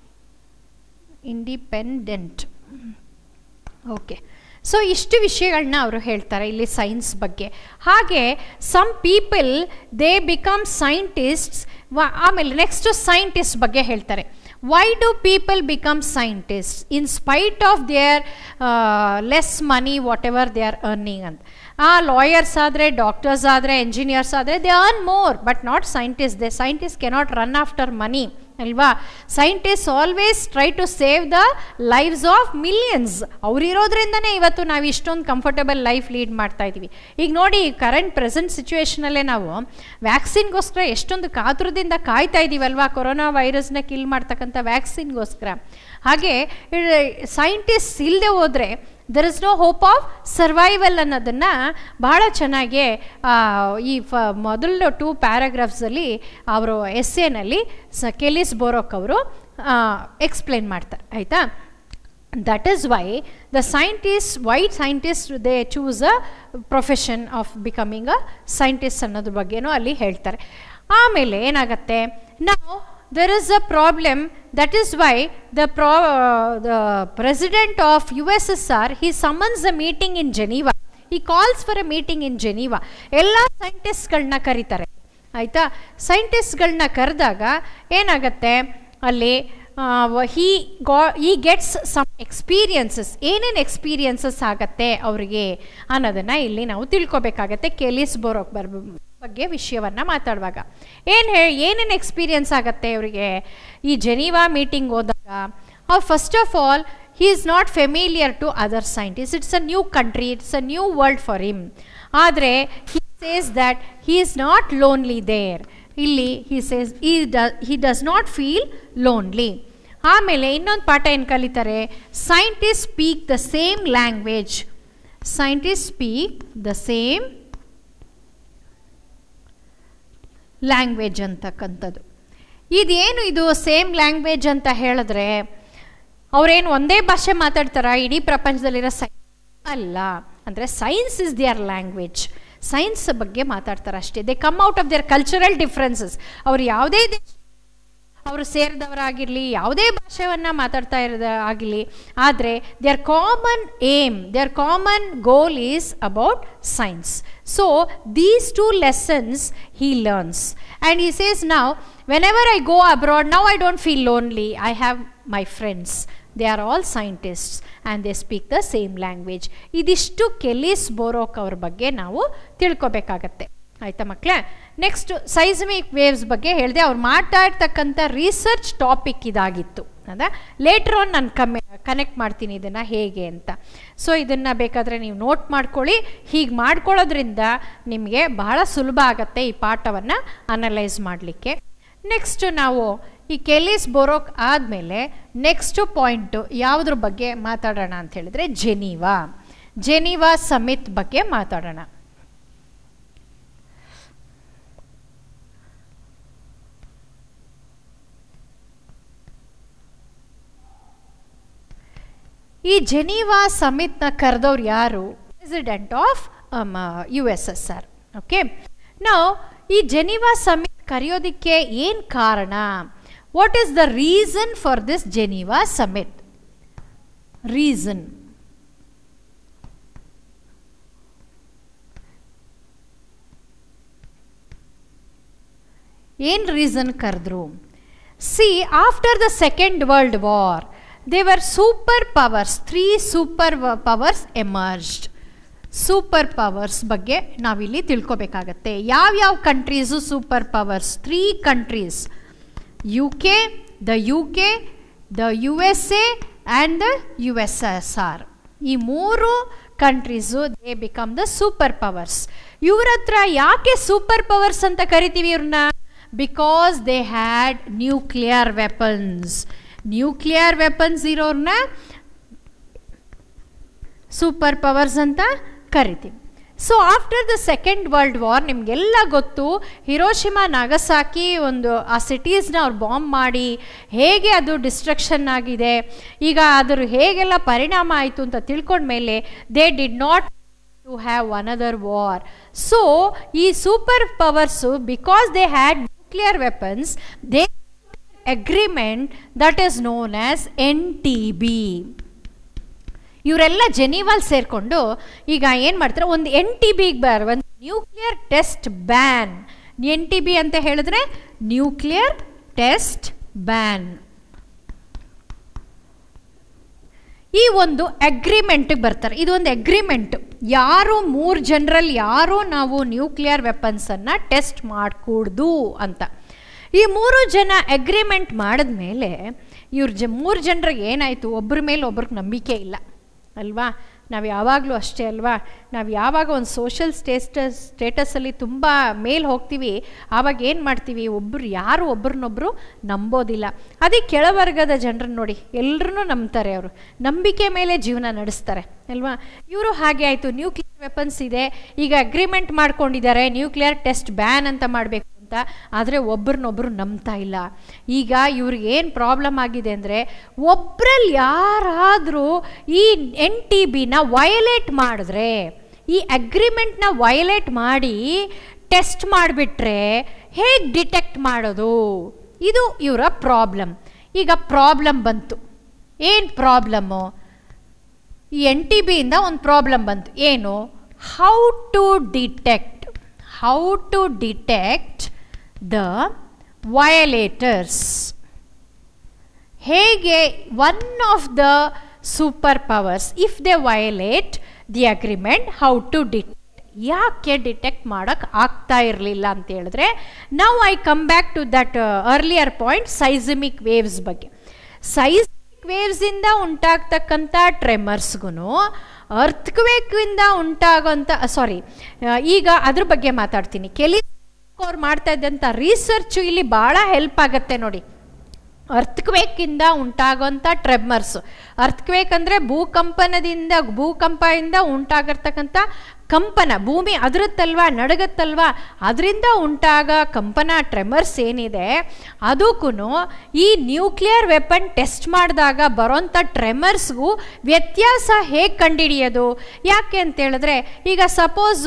ಇಂಡಿಪೆಂಡೆಂಟ್ ಓಕೆ ಸೊ ಇಷ್ಟು ವಿಷಯಗಳನ್ನ ಅವರು ಹೇಳ್ತಾರೆ ಇಲ್ಲಿ ಸೈನ್ಸ್ ಬಗ್ಗೆ ಹಾಗೆ some people they become scientists ಆಮೇಲೆ ನೆಕ್ಸ್ಟು ಸೈಂಟಿಸ್ಟ್ ಬಗ್ಗೆ ಹೇಳ್ತಾರೆ why do people become scientist in spite of their less money whatever they are earning ಅಂತ ಆ ಲಾಯರ್ಸ್ ಆದರೆ ಡಾಕ್ಟರ್ಸ್ ಆದರೆ ಎಂಜಿನಿಯರ್ಸ್ ಆದರೆ they earn more but not scientist they scientist cannot run after money ಅಲ್ವಾ scientist always try to save the lives of millions ಅವರಿರೋದ್ರಿಂದನೇ ಇವತ್ತು ನಾವು ಇಷ್ಟೊಂದು ಕಂಫರ್ಟಬಲ್ ಲೈಫ್ ಲೀಡ್ ಮಾಡ್ತಾ ಇದ್ದೀವಿ ಈಗ ನೋಡಿ ಕರೆಂಟ್ ಪ್ರೆಸೆಂಟ್ ಸಿಚುವೇಶನಲ್ಲೇ ನಾವು ವ್ಯಾಕ್ಸಿನ್ಗೋಸ್ಕರ ಎಷ್ಟೊಂದು ಕಾತುರದಿಂದ ಕಾಯ್ತಾ ಇದ್ದೀವಲ್ವಾ ಕೊರೋನಾ ವೈರಸ್ನ ಕಿಲ್ ಮಾಡ್ತಕ್ಕಂಥ ವ್ಯಾಕ್ಸಿನ್ಗೋಸ್ಕರ ಹಾಗೆ ಸೈಂಟಿಸ್ಟ್ ಇಲ್ಲದೆ ಹೋದರೆ there is no hope of survival ಅನ್ನೋದನ್ನು ಬಹಳ ಚೆನ್ನಾಗಿ ಈ ಫ ಮೊದಲು ಟೂ ಪ್ಯಾರಾಗ್ರಾಫ್ಸಲ್ಲಿ ಅವರು ಎಸ್ ಎನಲ್ಲಿ ಸ ಕೆಲಿಸ್ ಬೋರೋಕ್ ಅವರು ಎಕ್ಸ್ಪ್ಲೇನ್ ಮಾಡ್ತಾರೆ ಆಯಿತಾ that is why the scientist why scientist they choose a profession of becoming a scientist ಅನ್ನೋದ್ರ ಬಗ್ಗೆನೂ ಅಲ್ಲಿ ಹೇಳ್ತಾರೆ ಆಮೇಲೆ ಏನಾಗತ್ತೆ ನಾವು there is a problem that is why the pro, uh, the president of ussr he summons a meeting in geneva he calls for a meeting in geneva ಎಲ್ಲ ಸೈಂಟಿಸ್ಟ್ಗಳನ್ನ ಕರೀತಾರೆ ಆಯಿತಾ ಸೈಂಟಿಸ್ಟ್ಗಳನ್ನ ಕರೆದಾಗ ಏನಾಗತ್ತೆ ಅಲ್ಲಿ ಹೀ ಗಾ ಈ ಗೆಟ್ಸ್ ಸಮ್ ಎಕ್ಸ್ಪೀರಿಯನ್ಸಸ್ ಏನೇನು experiences ಆಗತ್ತೆ ಅವರಿಗೆ ಅನ್ನೋದನ್ನು ಇಲ್ಲಿ ನಾವು ತಿಳ್ಕೊಬೇಕಾಗತ್ತೆ ಕೆಲಿಸ್ ಬೋರೋಕ್ ಬರ್ ಬಗ್ಗೆ ವಿಷಯವನ್ನು ಮಾತಾಡುವಾಗ ಏನು ಹೇಳಿ ಏನೇನು ಎಕ್ಸ್ಪೀರಿಯನ್ಸ್ ಆಗುತ್ತೆ ಅವರಿಗೆ ಈ ಜೆನೀವಾ ಮೀಟಿಂಗ್ ಹೋದಾಗ ಅವ್ರು first of all he is not familiar to other scientist it's a new country it's a new world for him ಆದರೆ he says that he is not lonely there ಇಲ್ಲಿ he says he ಡ he does not feel lonely ಆಮೇಲೆ ಇನ್ನೊಂದು ಪಾಠ ಏನು ಕಲಿತಾರೆ scientist speak the same language scientist speak the same language ಅಂತಕ್ಕಂಥದ್ದು ಇದೇನು ಇದು ಸೇಮ್ ಲ್ಯಾಂಗ್ವೇಜ್ ಅಂತ ಹೇಳಿದ್ರೆ ಅವ್ರೇನು ಒಂದೇ ಭಾಷೆ ಮಾತಾಡ್ತಾರ ಇಡೀ ಪ್ರಪಂಚದಲ್ಲಿರೋ ಸೈ ಅಲ್ಲ ಅಂದರೆ science is their language science ಬಗ್ಗೆ ಮಾತಾಡ್ತಾರೆ ಅಷ್ಟೇ they come out of their cultural differences ಅವ್ರು ಯಾವುದೇ ದೇಶ ಅವರು ಸೇರಿದವರಾಗಿರಲಿ ಯಾವುದೇ ಭಾಷೆಯನ್ನು ಮಾತಾಡ್ತಾ ಇರೋದ ಆಗಲಿ ಆದರೆ their common aim their common goal is about science so these two lessons he learns and he says ನಾವು whenever I go abroad now I don't feel lonely I have my friends they are all scientists and they speak the same language ಇದಿಷ್ಟು Keilis ಬೋರೋಕ್ ಅವ್ರ ಬಗ್ಗೆ ನಾವು ತಿಳ್ಕೊಬೇಕಾಗತ್ತೆ ಆಯಿತಾ ಮಕ್ಕಳೇ next ಸೈಸಮಿಕ್ waves ಬಗ್ಗೆ ಹೇಳಿದೆ ಅವ್ರು ಮಾಡ್ತಾ ಇರ್ತಕ್ಕಂಥ ರಿಸರ್ಚ್ ಟಾಪಿಕ್ ಇದಾಗಿತ್ತು ಅದ ಲೇಟರ್ ಆನ್ ನಾನು ಕಮ್ಮಿ ಕನೆಕ್ಟ್ ಮಾಡ್ತೀನಿ ಇದನ್ನು ಹೇಗೆ ಅಂತ ಸೊ ಇದನ್ನು ಬೇಕಾದರೆ ನೀವು ನೋಟ್ ಮಾಡ್ಕೊಳ್ಳಿ ಹೀಗೆ ಮಾಡ್ಕೊಳ್ಳೋದ್ರಿಂದ ನಿಮಗೆ ಬಹಳ ಸುಲಭ ಆಗುತ್ತೆ ಈ ಪಾಠವನ್ನು ಅನಲೈಸ್ ಮಾಡಲಿಕ್ಕೆ ನೆಕ್ಸ್ಟ್ ನಾವು ಈ ಕೆಲಿಸ್ ಬೋರೋಕ್ ಆದಮೇಲೆ ನೆಕ್ಸ್ಟು ಪಾಯಿಂಟು ಯಾವುದ್ರ ಬಗ್ಗೆ ಮಾತಾಡೋಣ ಅಂತ ಹೇಳಿದ್ರೆ ಜೆನೀವಾ ಜೆನೀವಾ ಸಮಿತ್ ಬಗ್ಗೆ ಮಾತಾಡೋಣ ಈ ಜೆನೀವಾ ಸಮಿತ್ನ ಕರೆದವ್ರು ಯಾರು president of U S S R okay ನಾವು ಈ ಜೆನೀವಾ ಸಮಿತ್ ಕರೆಯೋದಕ್ಕೆ ಏನು ಕಾರಣ what is the reason for this Geneva summit reason ಏನು ರೀಸನ್ ಕರೆದ್ರು see after the second world war they were super powers three super powers emerged super powers ಬಗ್ಗೆ ನಾವಿಲ್ಲಿ ತಿಳ್ಕೊಬೇಕಾಗತ್ತೆ ಯಾವ್ಯಾವ countries super powers three countries U K the U K the U S A and the U S S R ಈ ಮೂರು countries they become the super powers ಇವ್ರ ಹತ್ರ ಯಾಕೆ super powers ಅಂತ ಕರಿತೀವಿ ಇವ್ರನ್ನ because they had nuclear weapons nuclear weapons ಇರೋರನ್ನ super powers ಅಂತ ಕರಿತೀವಿ so after the second world war ನಿಮಗೆಲ್ಲ ಗೊತ್ತು ಹಿರೋಶಿಮಾ ನಾಗಸಾಕಿ ಒಂದು ಆ ಸಿಟೀಸ್ನ ಅವ್ರು ಬಾಂಬ್ ಮಾಡಿ ಹೇಗೆ ಅದು ಡಿಸ್ಟ್ರಕ್ಷನ್ ಆಗಿದೆ ಈಗ ಅದ್ರ ಹೇಗೆಲ್ಲ ಪರಿಣಾಮ ಆಯಿತು ಅಂತ ತಿಳ್ಕೊಂಡ್ಮೇಲೆ they did not to have another war so ಈ super powers because they had nuclear weapons they agreement that is known as N T B ಇವರೆಲ್ಲ ಜೆನಿವಾಲ್ ಸೇರಿಕೊಂಡು ಈಗ ಏನು ಮಾಡ್ತಾರೆ ಒಂದು ಎನ್ ಟಿ ಬಿಗೆ ಬರ್ ಒಂದು nuclear test ban N T B ಅಂತ ಹೇಳಿದ್ರೆ ನ್ಯೂಕ್ಲಿಯರ್ ಟೆಸ್ಟ್ ಬ್ಯಾನ್ ಈ ಒಂದು ಅಗ್ರಿಮೆಂಟಿಗೆ ಬರ್ತಾರೆ ಇದು ಒಂದು ಅಗ್ರಿಮೆಂಟ್ ಯಾರು ಮೂರು ಜನರಲ್ಲಿ ಯಾರು ನಾವು ನ್ಯೂಕ್ಲಿಯರ್ ವೆಪನ್ಸನ್ನು ಟೆಸ್ಟ್ ಮಾಡಕೂಡ್ದು ಅಂತ ಈ ಮೂರು ಜನ ಅಗ್ರಿಮೆಂಟ್ ಮಾಡಿದ್ಮೇಲೆ ಇವ್ರ ಜ ಮೂರು ಜನರಿಗೆ ಏನಾಯಿತು ಒಬ್ಬರ ಮೇಲೆ ಒಬ್ರಿಗೆ ನಂಬಿಕೆ ಇಲ್ಲ ಅಲ್ವಾ ನಾವು ಯಾವಾಗಲೂ ಅಷ್ಟೇ ಅಲ್ವಾ ನಾವು ಯಾವಾಗ ಒಂದು ಸೋಷಲ್ ಸ್ಟೇಟಸ್ ಸ್ಟೇಟಸಲ್ಲಿ ತುಂಬ ಮೇಲೆ ಹೋಗ್ತೀವಿ ಆವಾಗ ಏನು ಮಾಡ್ತೀವಿ ಒಬ್ಬರು ಯಾರು ಒಬ್ರನ್ನೊಬ್ಬರು ನಂಬೋದಿಲ್ಲ ಅದೇ ಕೆಳವರ್ಗದ ಜನರನ್ನ ನೋಡಿ ಎಲ್ಲರೂ ನಂಬ್ತಾರೆ ಅವರು ನಂಬಿಕೆ ಮೇಲೆ ಜೀವನ ನಡೆಸ್ತಾರೆ ಅಲ್ವಾ ಇವರು ಹಾಗೆ ಆಯಿತು ನ್ಯೂಕ್ಲಿಯರ್ ವೆಪನ್ಸ್ ಇದೆ ಈಗ ಅಗ್ರಿಮೆಂಟ್ ಮಾಡ್ಕೊಂಡಿದ್ದಾರೆ ನ್ಯೂಕ್ಲಿಯರ್ ಟೆಸ್ಟ್ ಬ್ಯಾನ್ ಅಂತ ಮಾಡಬೇಕು ಅಂತ ಆದರೆ ಒಬ್ರನ್ನೊಬ್ರು ನಂಬ್ತಾ ಇಲ್ಲ ಈಗ ಇವ್ರಿಗೆ ಏನು ಪ್ರಾಬ್ಲಮ್ ಆಗಿದೆ ಅಂದರೆ ಒಬ್ಬರಲ್ಲಿ ಯಾರಾದರೂ ಈ ಎನ್ ಟಿ ಬಿನ ವಯಲೇಟ್ ಮಾಡಿದ್ರೆ ಈ ಅಗ್ರಿಮೆಂಟ್ನ ವಯಲೇಟ್ ಮಾಡಿ ಟೆಸ್ಟ್ ಮಾಡಿಬಿಟ್ರೆ ಹೇಗೆ ಡಿಟೆಕ್ಟ್ ಮಾಡೋದು ಇದು ಇವರ ಪ್ರಾಬ್ಲಮ್ ಈಗ ಪ್ರಾಬ್ಲಮ್ ಬಂತು ಏನು ಪ್ರಾಬ್ಲಮ್ಮು ಈ ಎನ್ ಟಿ ಬಿಯಿಂದ ಒಂದು ಪ್ರಾಬ್ಲಮ್ ಬಂತು ಏನು how to detect how to detect the violators ಹೇಗೆ one of the super powers if they violate the agreement how to ಡಿಟ್ ಯಾಕೆ ಡಿಟೆಕ್ಟ್ ಮಾಡೋಕ್ಕೆ ಆಗ್ತಾ ಇರಲಿಲ್ಲ ಅಂತ ಹೇಳಿದ್ರೆ ನಾವು I come back to that earlier point seismic waves ಬಗ್ಗೆ ಸೈಸಮಿಕ್ ವೇವ್ಸಿಂದ ಉಂಟಾಗ್ತಕ್ಕಂಥ ಟ್ರೆಮರ್ಸ್ಗೂ ಅರ್ಥಕ್ವೇಕಿಂದ ಉಂಟಾಗೋಂಥ ಸಾರಿ ಈಗ ಅದ್ರ ಬಗ್ಗೆ ಮಾತಾಡ್ತೀನಿ ಕೆಲಿ ಅವ್ರು ಮಾಡ್ತಾ ಇದ್ದಂಥ ರಿಸರ್ಚು ಇಲ್ಲಿ ಭಾಳ ಹೆಲ್ಪ್ ಆಗುತ್ತೆ ನೋಡಿ ಅರ್ಥಕ್ವೇಕಿಂದ ಉಂಟಾಗೋಂಥ ಟ್ರೆಮರ್ಸ್ ಅರ್ಥಕ್ವೇಕ್ ಅಂದರೆ ಭೂಕಂಪನದಿಂದ ಭೂಕಂಪದಿಂದ ಉಂಟಾಗಿರ್ತಕ್ಕಂಥ ಕಂಪನ ಭೂಮಿ ಅದರತ್ತಲ್ವಾ ನಡಗತ್ತಲ್ವಾ ಅದರಿಂದ ಉಂಟಾಗ ಕಂಪನ ಟ್ರೆಮರ್ಸ್ ಏನಿದೆ ಅದಕ್ಕೂ ಈ ನ್ಯೂಕ್ಲಿಯರ್ ವೆಪನ್ ಟೆಸ್ಟ್ ಮಾಡಿದಾಗ ಬರೋಂಥ ಟ್ರೆಮರ್ಸ್ಗೂ ವ್ಯತ್ಯಾಸ ಹೇಗೆ ಕಂಡುಹಿಡಿಯೋದು ಯಾಕೆ ಅಂತ ಹೇಳಿದ್ರೆ ಈಗ ಸಪೋಸ್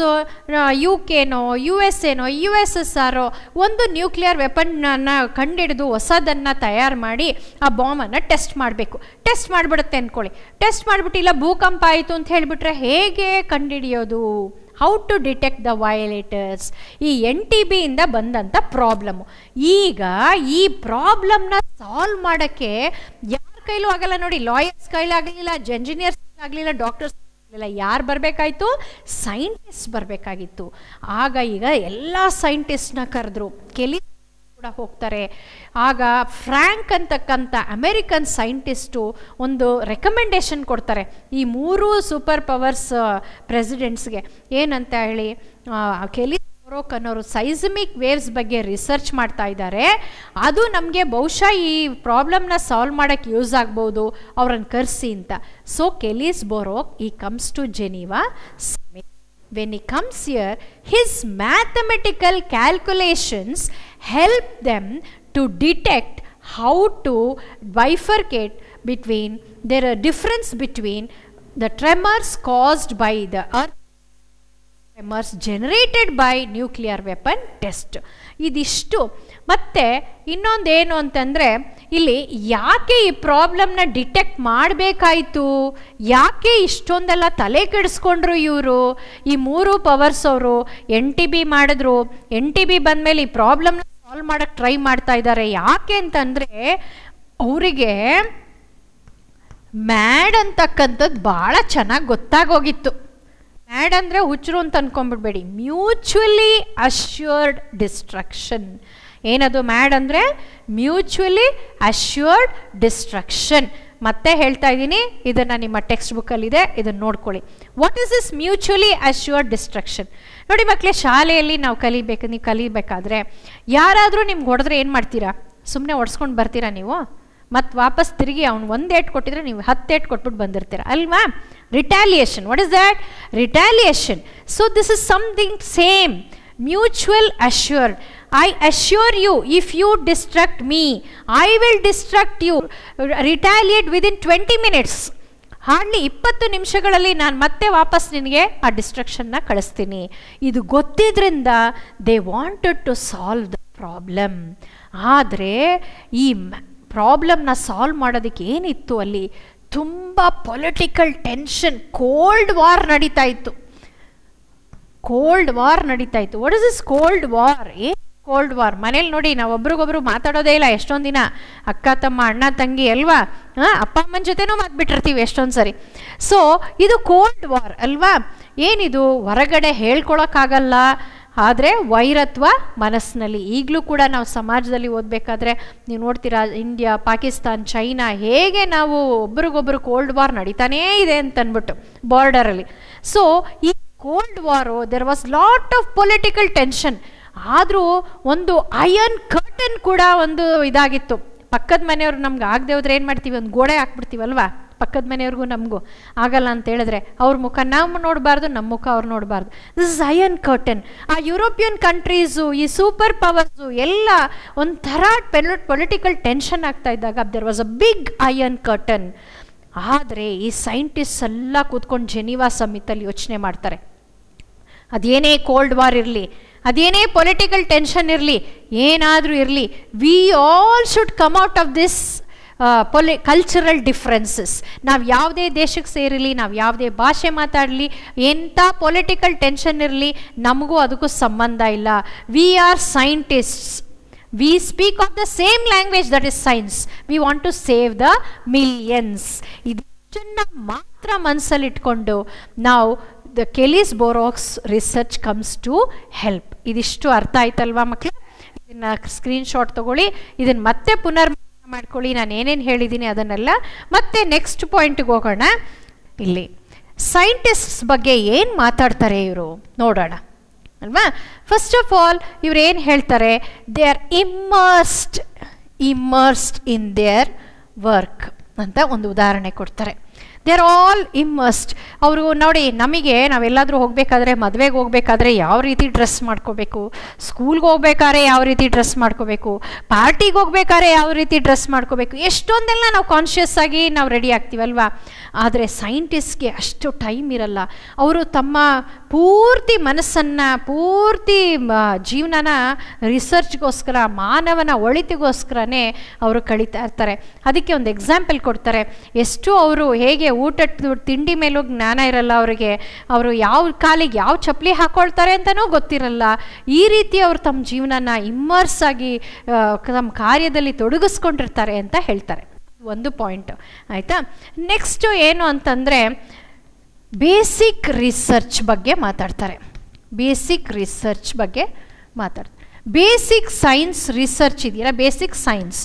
ಯು ಕೆನೋ ಯು ಎಸ್ ಎನೋ ಯು ಎಸ್ ಎಸ್ ಆರೋ ಒಂದು ನ್ಯೂಕ್ಲಿಯರ್ ವೆಪನ್ನ ಕಂಡುಹಿಡಿದು ಹೊಸದನ್ನು ತಯಾರು ಮಾಡಿ ಆ ಬಾಂಬನ್ನು ಟೆಸ್ಟ್ ಮಾಡಬೇಕು ಟೆಸ್ಟ್ ಮಾಡಿಬಿಡುತ್ತೆ ಅಂದ್ಕೊಳ್ಳಿ ಟೆಸ್ಟ್ ಮಾಡಿಬಿಟ್ಟು ಇಲ್ಲ ಭೂಕಂಪ ಆಯಿತು ಅಂತ ಹೇಳಿಬಿಟ್ರೆ ಹೇಗೆ ಕಂಡುಹಿಡಿಯೋದು how to detect the violators ಈ ಎನ್ ಟಿ ಬಿಯಿಂದ ಬಂದಂಥ ಪ್ರಾಬ್ಲಮ್ಮು ಈಗ ಈ ಪ್ರಾಬ್ಲಮ್ನ ಸಾಲ್ವ್ ಮಾಡೋಕ್ಕೆ ಯಾರ ಕೈಲೂ ಆಗಲ್ಲ ನೋಡಿ ಲಾಯರ್ಸ್ ಕೈಲಾಗಲಿಲ್ಲ ಎಂಜಿನಿಯರ್ಸ್ ಆಗಲಿಲ್ಲ ಡಾಕ್ಟರ್ಸ್ ಇಲ್ಲ ಯಾರು ಬರಬೇಕಾಯ್ತು ಸೈಂಟಿಸ್ಟ್ ಬರಬೇಕಾಗಿತ್ತು ಆಗ ಈಗ ಎಲ್ಲ ಸೈಂಟಿಸ್ಟ್ನ ಕರೆದ್ರು ಕೆಲಿ ಕೂಡ ಹೋಗ್ತಾರೆ ಆಗ ಫ್ರ್ಯಾಂಕ್ ಅಂತಕ್ಕಂಥ ಅಮೆರಿಕನ್ ಸೈಂಟಿಸ್ಟು ಒಂದು ರೆಕಮೆಂಡೇಶನ್ ಕೊಡ್ತಾರೆ ಈ ಮೂರು ಸೂಪರ್ ಪವರ್ಸ್ ಪ್ರೆಸಿಡೆಂಟ್ಸ್ಗೆ ಏನಂತ ಹೇಳಿ ಕೆಲಿ ರೋಕ್ ಅನ್ನೋರು ಸೈಸಮಿಕ್ ವೇವ್ಸ್ ಬಗ್ಗೆ ರಿಸರ್ಚ್ ಮಾಡ್ತಾ ಇದ್ದಾರೆ ಅದು ನಮಗೆ ಬಹುಶಃ ಈ ಪ್ರಾಬ್ಲಮ್ನ ಸಾಲ್ವ್ ಮಾಡೋಕ್ಕೆ ಯೂಸ್ ಆಗ್ಬೋದು ಅವ್ರನ್ನ ಕರೆಸಿ ಅಂತ so Keilis Borok he comes to Geneva when he comes here, his mathematical calculations help them to detect how to bifurcate between, there are difference between the tremors caused by the earth tremors generated by nuclear weapon test ಇದಿಷ್ಟು ಮತ್ತು ಇನ್ನೊಂದೇನು ಅಂತಂದರೆ ಇಲ್ಲಿ ಯಾಕೆ ಈ ಪ್ರಾಬ್ಲಮ್ನ detect ಮಾಡಬೇಕಾಯಿತು ಯಾಕೆ ಇಷ್ಟೊಂದೆಲ್ಲ ತಲೆ ಕೆಡಿಸ್ಕೊಂಡ್ರು ಇವರು ಈ ಮೂರು ಪವರ್ಸ್ ಅವರು ಎನ್ ಟಿ ಬಿ ಮಾಡಿದ್ರು ಎನ್ ಟಿ ಬಿ ಬಂದಮೇಲೆ ಈ ಪ್ರಾಬ್ಲಮ್ನ ಸಾಲ್ವ್ ಮಾಡೋಕ್ಕೆ ಟ್ರೈ ಮಾಡ್ತಾ ಇದ್ದಾರೆ ಯಾಕೆ ಅಂತಂದರೆ ಅವರಿಗೆ ಮ್ಯಾಡ್ ಅಂತಕ್ಕಂಥದ್ದು ಭಾಳ ಚೆನ್ನಾಗಿ ಗೊತ್ತಾಗೋಗಿತ್ತು ಮ್ಯಾಡ್ ಅಂದರೆ ಹುಚ್ಚರು ಅಂತ ಅನ್ಕೊಂಡ್ಬಿಡ್ಬೇಡಿ ಮ್ಯೂಚುವಲಿ ಅಶ್ಯೂರ್ಡ್ ಡಿಸ್ಟ್ರಕ್ಷನ್ ಏನದು ಮ್ಯಾಡ್ ಅಂದರೆ ಮ್ಯೂಚುವಲಿ ಅಶ್ಯೂರ್ಡ್ ಡಿಸ್ಟ್ರಕ್ಷನ್ ಮತ್ತೆ ಹೇಳ್ತಾ ಇದ್ದೀನಿ ಇದನ್ನು ನಿಮ್ಮ ಟೆಕ್ಸ್ಟ್ ಬುಕ್ಕಲ್ಲಿದೆ ಇದನ್ನು ನೋಡ್ಕೊಳ್ಳಿ what is this mutually assured destruction ನೋಡಿ ಮಕ್ಕಳೇ ಶಾಲೆಯಲ್ಲಿ ನಾವು ಕಲಿಬೇಕು ನೀವು ಕಲಿಬೇಕಾದ್ರೆ ಯಾರಾದರೂ ನಿಮ್ಗೆ ಹೊಡೆದ್ರೆ ಏನು ಮಾಡ್ತೀರಾ ಸುಮ್ಮನೆ ಹೊಡ್ಸ್ಕೊಂಡು ಬರ್ತೀರಾ ನೀವು ಮತ್ತು ವಾಪಸ್ ತಿರುಗಿ ಅವ್ನು ಒಂದು ಏಟ್ ಕೊಟ್ಟಿದ್ರೆ ನೀವು ಹತ್ತು ಏಟ್ ಕೊಟ್ಬಿಟ್ಟು ಬಂದಿರ್ತೀರ ಅಲ್ವಾ retaliation what is that retaliation so this is something same mutual assured I assure you if you destruct me I will destruct you retaliate within twenty minutes hardly ಇಪ್ಪತ್ತು ನಿಮಿಷಗಳಲ್ಲಿ ನಾನು ಮತ್ತೆ ವಾಪಸ್ ನಿನಗೆ ಆ ಡಿಸ್ಟ್ರಕ್ಷನ್ನ ಕಳಿಸ್ತೀನಿ ಇದು ಗೊತ್ತಿದ್ರಿಂದ they wanted to solve the problem ಆದರೆ ಈ ಪ್ರಾಬ್ಲಮ್ನ ಸಾಲ್ವ್ ಮಾಡೋದಕ್ಕೆ ಏನಿತ್ತು ಅಲ್ಲಿ ತುಂಬ ಪೊಲಿಟಿಕಲ್ ಟೆನ್ಷನ್ ಕೋಲ್ಡ್ ವಾರ್ ನಡೀತಾ ಇತ್ತು ಕೋಲ್ಡ್ ವಾರ್ ನಡೀತಾ ಇತ್ತು what is is cold war a cold war ಮನೇಲಿ ನೋಡಿ ನಾವು ಒಬ್ರಿಗೊಬ್ರು ಮಾತಾಡೋದೇ ಇಲ್ಲ ಎಷ್ಟೊಂದು ದಿನ ಅಕ್ಕ ತಮ್ಮ ಅಣ್ಣ ತಂಗಿ ಅಲ್ವಾ ಹಾಂ ಅಪ್ಪ ಅಮ್ಮನ ಜೊತೆನೂ ಮಾತ್ಬಿಟ್ಟಿರ್ತೀವಿ ಎಷ್ಟೊಂದು ಸರಿ ಸೊ ಇದು ಕೋಲ್ಡ್ ವಾರ್ ಅಲ್ವಾ ಏನಿದು ಹೊರಗಡೆ ಹೇಳ್ಕೊಳಕ್ಕಾಗಲ್ಲ ಆದರೆ ವೈರತ್ವ ಮನಸ್ಸಿನಲ್ಲಿ ಈಗಲೂ ಕೂಡ ನಾವು ಸಮಾಜದಲ್ಲಿ ಓದಬೇಕಾದ್ರೆ ನೀವು ನೋಡ್ತೀರಾ ಇಂಡಿಯಾ ಪಾಕಿಸ್ತಾನ್ ಚೈನಾ ಹೇಗೆ ನಾವು ಒಬ್ರಿಗೊಬ್ರು ಕೋಲ್ಡ್ ವಾರ್ ನಡೀತಾನೇ ಇದೆ ಅಂತ ಅಂದ್ಬಿಟ್ಟು ಬಾರ್ಡರಲ್ಲಿ ಸೊ ಈ cold war there was lot of political tension ಆದರೂ ಒಂದು ಅಯನ್ ಕರ್ಟನ್ ಕೂಡ ಒಂದು ಇದಾಗಿತ್ತು ಪಕ್ಕದ ಮನೆಯವ್ರು ನಮ್ಗೆ ಆಗದೆ ಹೋದ್ರೆ ಏನು ಮಾಡ್ತೀವಿ ಒಂದು ಗೋಡೆ ಹಾಕ್ಬಿಡ್ತೀವಲ್ವಾ ಪಕ್ಕದ ಮನೆಯವ್ರಿಗೂ ನಮಗೂ ಆಗಲ್ಲ ಅಂತ ಹೇಳಿದ್ರೆ ಅವ್ರ ಮುಖ ನಾವು ನೋಡಬಾರ್ದು ನಮ್ಮ ಮುಖ ಅವ್ರು ನೋಡಬಾರ್ದು ದಿಸ್ ಇಸ್ ಅಯನ್ ಕರ್ಟನ್ ಆ ಯುರೋಪಿಯನ್ ಕಂಟ್ರೀಸು ಈ ಸೂಪರ್ ಪವರ್ಸು ಎಲ್ಲ ಒಂಥರ ಪೆಲ್ ಪೊಲಿಟಿಕಲ್ ಟೆನ್ಷನ್ ಆಗ್ತಾ ಇದ್ದಾಗ there was a big iron curtain ಆದರೆ ಈ ಸೈಂಟಿಸ್ಟ್ ಎಲ್ಲ ಕೂತ್ಕೊಂಡು ಜೆನಿವಾ ಸಮಿತಲ್ಲಿ ಯೋಚನೆ ಮಾಡ್ತಾರೆ ಅದೇನೇ ಕೋಲ್ಡ್ ವಾರ್ ಇರಲಿ ಅದೇನೇ ಪೊಲಿಟಿಕಲ್ ಟೆನ್ಷನ್ ಇರಲಿ ಏನಾದರೂ ಇರಲಿ we all should come out of this ಪೊಲಿ ಕಲ್ಚರಲ್ ಡಿಫ್ರೆನ್ಸಸ್ ನಾವು ಯಾವುದೇ ದೇಶಕ್ಕೆ ಸೇರಿರಲಿ ನಾವು ಯಾವುದೇ ಭಾಷೆ ಮಾತಾಡಲಿ ಎಂಥ ಪೊಲಿಟಿಕಲ್ ಟೆನ್ಷನ್ ಇರಲಿ ನಮಗೂ ಅದಕ್ಕೂ ಸಂಬಂಧ ಇಲ್ಲ we are scientists we speak of the same language that is science we want to save the millions ಇದನ್ನ ಮಾತ್ರ ಮನಸ್ಸಲ್ಲಿಟ್ಕೊಂಡು ನಾವು the Keilis Borok's research comes to help ಇದಿಷ್ಟು ಅರ್ಥ ಆಯ್ತಲ್ವಾ ಮಕ್ಕಳು ಇದನ್ನ ಸ್ಕ್ರೀನ್ ಶಾಟ್ ತಗೊಳ್ಳಿ ಇದನ್ನ ಮತ್ತೆ ಪುನರ್ ಮಾಡ್ಕೊಳ್ಳಿ ನಾನು ಏನೇನು ಹೇಳಿದ್ದೀನಿ ಅದನ್ನೆಲ್ಲ ಮತ್ತೆ ನೆಕ್ಸ್ಟ್ ಪಾಯಿಂಟ್ಗೆ ಹೋಗೋಣ ಇಲ್ಲಿ ಸೈಂಟಿಸ್ಟ್ಸ್ ಬಗ್ಗೆ ಏನು ಮಾತಾಡ್ತಾರೆ ಇವರು ನೋಡೋಣ ಅಲ್ವಾ ಫಸ್ಟ್ ಆಫ್ ಆಲ್ ಇವ್ರು ಏನು ಹೇಳ್ತಾರೆ they are immersed immersed in their work ಅಂತ ಒಂದು ಉದಾಹರಣೆ ಕೊಡ್ತಾರೆ ದೇ ಆರ್ ಆಲ್ ಇಮ್ಮರ್ಸ್ಡ್ ಅವರು ನೋಡಿ ನಮಗೆ ನಾವೆಲ್ಲಾದರೂ ಹೋಗಬೇಕಾದ್ರೆ ಮದುವೆಗೆ ಹೋಗ್ಬೇಕಾದ್ರೆ ಯಾವ ರೀತಿ ಡ್ರೆಸ್ ಮಾಡ್ಕೋಬೇಕು ಸ್ಕೂಲ್ಗೆ ಹೋಗ್ಬೇಕಾದ್ರೆ ಯಾವ ರೀತಿ ಡ್ರೆಸ್ ಮಾಡ್ಕೋಬೇಕು ಪಾರ್ಟಿಗೆ ಹೋಗ್ಬೇಕಾದ್ರೆ ಯಾವ ರೀತಿ ಡ್ರೆಸ್ ಮಾಡ್ಕೋಬೇಕು ಎಷ್ಟೊಂದೆಲ್ಲ ನಾವು ಕಾನ್ಷಿಯಸ್ ಆಗಿ ನಾವು ರೆಡಿ ಆಗ್ತೀವಲ್ವಾ ಆದರೆ ಸೈಂಟಿಸ್ಟ್ಗೆ ಅಷ್ಟು ಟೈಮ್ ಇರಲ್ಲ ಅವರು ತಮ್ಮ ಪೂರ್ತಿ ಮನಸ್ಸನ್ನು ಪೂರ್ತಿ ಜೀವನನ ರಿಸರ್ಚ್ಗೋಸ್ಕರ ಮಾನವನ ಒಳಿತಿಗೋಸ್ಕರನೇ ಅವರು ಕಳೀತಾ ಇರ್ತಾರೆ ಅದಕ್ಕೆ ಒಂದು ಎಕ್ಸಾಂಪಲ್ ಕೊಡ್ತಾರೆ ಎಷ್ಟು ಅವರು ಹೇಗೆ ಊಟ ತಿಂಡಿ ಮೇಲೂ ಜ್ಞಾನ ಇರಲ್ಲ ಅವರಿಗೆ ಅವರು ಯಾವ ಕಾಲಿಗೆ ಯಾವ ಚಪ್ಪಲಿ ಹಾಕೊಳ್ತಾರೆ ಅಂತಲೂ ಗೊತ್ತಿರಲ್ಲ ಈ ರೀತಿ ಅವರು ತಮ್ಮ ಜೀವನನ ಇಮ್ಮರ್ಸ್ ಆಗಿ ತಮ್ಮ ಕಾರ್ಯದಲ್ಲಿ ತೊಡಗಿಸ್ಕೊಂಡಿರ್ತಾರೆ ಅಂತ ಹೇಳ್ತಾರೆ ಒಂದು ಪಾಯಿಂಟ್ ಆಯಿತಾ ನೆಕ್ಸ್ಟು ಏನು ಅಂತಂದರೆ ಬೇಸಿಕ್ ರಿಸರ್ಚ್ ಬಗ್ಗೆ ಮಾತಾಡ್ತಾರೆ ಬೇಸಿಕ್ ರಿಸರ್ಚ್ ಬಗ್ಗೆ ಮಾತಾಡ್ತಾರೆ ಬೇಸಿಕ್ ಸೈನ್ಸ್ ರಿಸರ್ಚ್ ಇದೆಯಲ್ಲ ಬೇಸಿಕ್ ಸೈನ್ಸ್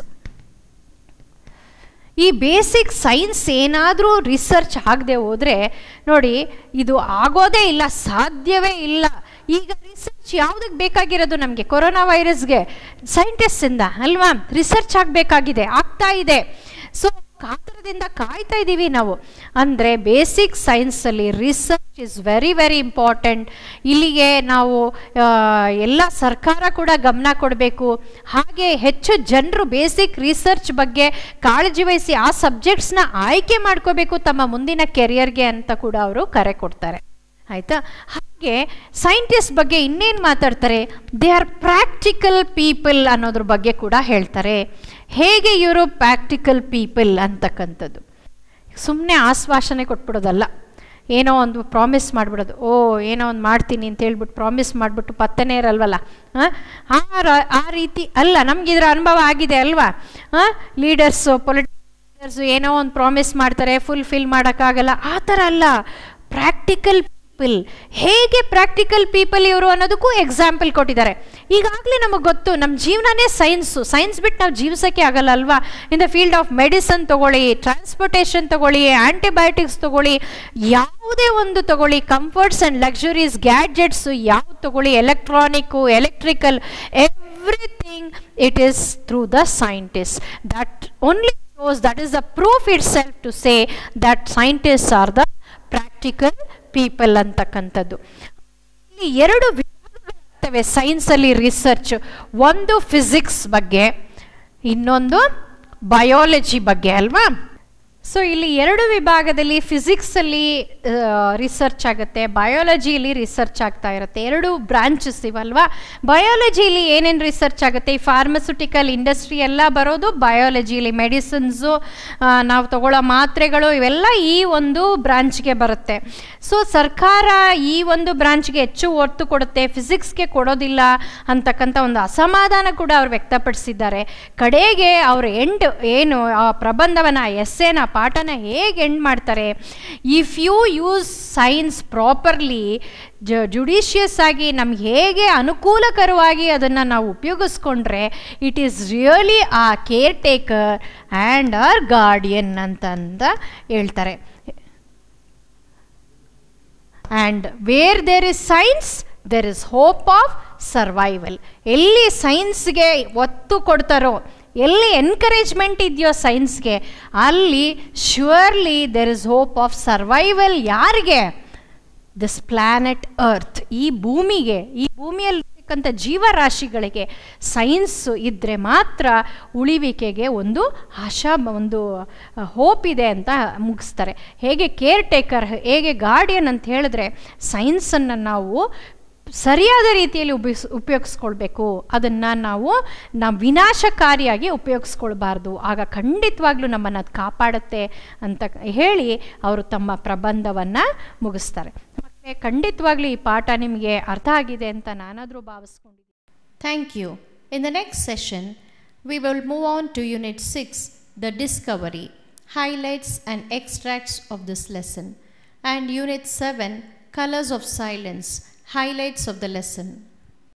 ಈ ಬೇಸಿಕ್ ಸೈನ್ಸ್ ಏನಾದರೂ ರಿಸರ್ಚ್ ಆಗದೆ ಹೋದರೆ ನೋಡಿ ಇದು ಆಗೋದೇ ಇಲ್ಲ ಸಾಧ್ಯವೇ ಇಲ್ಲ ಈಗ ರಿಸರ್ಚ್ ಯಾವುದಕ್ಕೆ ಬೇಕಾಗಿರೋದು ನಮಗೆ ಕೊರೋನಾ ವೈರಸ್ಗೆ ಸೈಂಟಿಸ್ಟಿಂದ ಅಲ್ವಾ ರಿಸರ್ಚ್ ಆಗಬೇಕಾಗಿದೆ ಆಗ್ತಾ ಇದೆ ಸೊ ಕಾತರದಿಂದ ಕಾಯ್ತಾ ಇದ್ದೀವಿ ನಾವು ಅಂದರೆ ಬೇಸಿಕ್ ಸೈನ್ಸಲ್ಲಿ research is very very important ಇಲ್ಲಿಗೆ ನಾವು ಎಲ್ಲ ಸರ್ಕಾರ ಕೂಡ ಗಮನ ಕೊಡಬೇಕು ಹಾಗೆ ಹೆಚ್ಚು ಜನರು ಬೇಸಿಕ್ ರಿಸರ್ಚ್ ಬಗ್ಗೆ ಕಾಳಜಿ ವಹಿಸಿ ಆ ಸಬ್ಜೆಕ್ಟ್ಸ್ನ ಆಯ್ಕೆ ಮಾಡ್ಕೋಬೇಕು ತಮ್ಮ ಮುಂದಿನ ಕೆರಿಯರ್ಗೆ ಅಂತ ಕೂಡ ಅವರು ಕರೆ ಕೊಡ್ತಾರೆ ಆಯಿತಾ ಹಾಗೆ ಸೈಂಟಿಸ್ಟ್ ಬಗ್ಗೆ ಇನ್ನೇನು ಮಾತಾಡ್ತಾರೆ ದೇ ಆರ್ ಪ್ರಾಕ್ಟಿಕಲ್ ಪೀಪಲ್ ಅನ್ನೋದ್ರ ಬಗ್ಗೆ ಕೂಡ ಹೇಳ್ತಾರೆ ಹೇಗೆ ಇವರು ಪ್ರಾಕ್ಟಿಕಲ್ ಪೀಪಲ್ ಅಂತಕ್ಕಂಥದ್ದು ಸುಮ್ಮನೆ ಆಶ್ವಾಸನೆ ಕೊಟ್ಬಿಡೋದಲ್ಲ ಏನೋ ಒಂದು ಪ್ರಾಮಿಸ್ ಮಾಡಿಬಿಡೋದು ಓ ಏನೋ ಒಂದು ಮಾಡ್ತೀನಿ ಅಂತ ಹೇಳ್ಬಿಟ್ಟು ಪ್ರಾಮಿಸ್ ಮಾಡಿಬಿಟ್ಟು ಪತ್ತನೇ ಇರಲ್ವಲ್ಲ ಆ ಆ ರೀತಿ ಅಲ್ಲ ನಮ್ಗೆ ಇದರ ಅನುಭವ ಆಗಿದೆ ಅಲ್ವಾ ಲೀಡರ್ಸು ಪೊಲಿಟಿಕಲ್ಸು ಏನೋ ಒಂದು ಪ್ರಾಮಿಸ್ ಮಾಡ್ತಾರೆ ಫುಲ್ಫಿಲ್ ಮಾಡೋಕ್ಕಾಗಲ್ಲ ಆ ಥರ ಅಲ್ಲ ಪ್ರಾಕ್ಟಿಕಲ್ ಪೀಪಲ್ ಹೇಗೆ ಪ್ರಾಕ್ಟಿಕಲ್ ಪೀಪಲ್ ಇವರು ಅನ್ನೋದಕ್ಕೂ ಎಕ್ಸಾಂಪಲ್ ಕೊಟ್ಟಿದ್ದಾರೆ ಈಗಾಗಲೇ ನಮಗೆ ಗೊತ್ತು ನಮ್ಮ ಜೀವನನೇ ಸೈನ್ಸು ಸೈನ್ಸ್ ಬಿಟ್ಟು ನಾವು ಜೀವಿಸೋಕ್ಕೆ ಆಗಲ್ಲ ಅಲ್ವಾ in the field of medicine ತಗೊಳ್ಳಿ ಟ್ರಾನ್ಸ್ಪೋರ್ಟೇಷನ್ ತಗೊಳ್ಳಿ ಆ್ಯಂಟಿಬಯೋಟಿಕ್ಸ್ ತಗೊಳ್ಳಿ ಯಾವುದೇ ಒಂದು ತಗೊಳ್ಳಿ ಕಂಫರ್ಟ್ಸ್ ಆ್ಯಂಡ್ ಲಕ್ಸುರೀಸ್ ಗ್ಯಾಡ್ಜೆಟ್ಸು ಯಾವ್ದು ತಗೊಳ್ಳಿ electronic electrical everything it is through the scientist that only shows that is the proof itself to say that scientists are the practical people ಅಂತಕ್ಕಂಥದ್ದು ಇಲ್ಲಿ ಎರಡು ವಿಭಾಗಗಳಿರ್ತವೆ ಸೈನ್ಸಲ್ಲಿ ರಿಸರ್ಚ್ ಒಂದು ಫಿಸಿಕ್ಸ್ ಬಗ್ಗೆ ಇನ್ನೊಂದು ಬಯಾಲಜಿ ಬಗ್ಗೆ ಅಲ್ವಾ ಸೊ ಇಲ್ಲಿ ಎರಡು ವಿಭಾಗದಲ್ಲಿ ಫಿಸಿಕ್ಸಲ್ಲಿ ರಿಸರ್ಚ್ ಆಗುತ್ತೆ ಬಯಾಲಜಿಲಿ ರಿಸರ್ಚ್ ಆಗ್ತಾ ಇರುತ್ತೆ ಎರಡು ಬ್ರಾಂಚಸ್ ಇವಲ್ವಾ ಬಯಾಲಜಿಲಿ ಏನೇನು ರಿಸರ್ಚ್ ಆಗುತ್ತೆ ಈ ಫಾರ್ಮಸ್ಯೂಟಿಕಲ್ ಇಂಡಸ್ಟ್ರಿ ಎಲ್ಲ ಬರೋದು ಬಯಾಲಜಿಲಿ ಮೆಡಿಸಿನ್ಸು ನಾವು ತಗೊಳ್ಳೋ ಮಾತ್ರೆಗಳು ಇವೆಲ್ಲ ಈ ಒಂದು ಬ್ರಾಂಚ್ಗೆ ಬರುತ್ತೆ ಸೊ ಸರ್ಕಾರ ಈ ಒಂದು ಬ್ರಾಂಚ್ಗೆ ಹೆಚ್ಚು ಒತ್ತು ಕೊಡುತ್ತೆ ಫಿಸಿಕ್ಸ್ಗೆ ಕೊಡೋದಿಲ್ಲ ಅಂತಕ್ಕಂಥ ಒಂದು ಅಸಮಾಧಾನ ಕೂಡ ಅವ್ರು ವ್ಯಕ್ತಪಡಿಸಿದ್ದಾರೆ ಕಡೆಗೆ ಅವರು ಎಂಡ್ ಏನು ಆ ಪ್ರಬಂಧವನ್ನ ಎಸ್ಸೇನ ಪಾಠನ ಹೇಗೆ ಎಂಡ್ ಮಾಡ್ತಾರೆ if you use science properly ಜ ಜುಡಿಷಿಯಸ್ ಆಗಿ ನಮ್ಗೆ ಹೇಗೆ ಅನುಕೂಲಕರವಾಗಿ ಅದನ್ನು ನಾವು ಉಪಯೋಗಿಸ್ಕೊಂಡ್ರೆ it is really a caretaker and or guardian ಅಂತಂದ ಹೇಳ್ತಾರೆ and where there is science there is hope of survival ಎಲ್ಲಿ ಸೈನ್ಸ್ಗೆ ಒತ್ತು ಕೊಡ್ತಾರೋ ಎಲ್ಲಿ ಎನ್ಕರೇಜ್ಮೆಂಟ್ ಇದೆಯೋ ಸೈನ್ಸ್ಗೆ ಅಲ್ಲಿ surely there is hope of survival ಯಾರಿಗೆ ದಿಸ್ ಪ್ಲಾನೆಟ್ ಅರ್ತ್ ಈ ಭೂಮಿಗೆ ಈ ಭೂಮಿಯಲ್ಲಿ ಇರ್ತಕ್ಕಂಥ ಜೀವರಾಶಿಗಳಿಗೆ ಸೈನ್ಸ್ ಇದ್ದರೆ ಮಾತ್ರ ಉಳಿವಿಕೆಗೆ ಒಂದು ಆಶಾ ಒಂದು ಹೋಪ್ ಇದೆ ಅಂತ ಮುಗಿಸ್ತಾರೆ ಹೇಗೆ ಕೇರ್ ಟೇಕರ್ ಹೇಗೆ ಗಾರ್ಡಿಯನ್ ಅಂತ ಹೇಳಿದ್ರೆ ಸೈನ್ಸನ್ನು ನಾವು ಸರಿಯಾದ ರೀತಿಯಲ್ಲಿ ಉಪಯೋಗಿಸ್ ಉಪಯೋಗಿಸ್ಕೊಳ್ಬೇಕು ಅದನ್ನು ನಾವು ನಾವು ವಿನಾಶಕಾರಿಯಾಗಿ ಉಪಯೋಗಿಸ್ಕೊಳ್ಬಾರ್ದು ಆಗ ಖಂಡಿತವಾಗ್ಲೂ ನಮ್ಮನ್ನು ಅದು ಕಾಪಾಡುತ್ತೆ ಅಂತ ಹೇಳಿ ಅವರು ತಮ್ಮ ಪ್ರಬಂಧವನ್ನು ಮುಗಿಸ್ತಾರೆ ಮತ್ತು ಖಂಡಿತವಾಗ್ಲೂ ಈ ಪಾಠ ನಿಮಗೆ ಅರ್ಥ ಆಗಿದೆ ಅಂತ ನಾನಾದರೂ ಭಾವಿಸ್ಕೊಂಡಿದ್ದೀನಿ Thank you. In the next session, we will move on to Unit 6, the discovery, highlights and extracts of this lesson, and Unit 7, colors of silence, highlights of the lesson.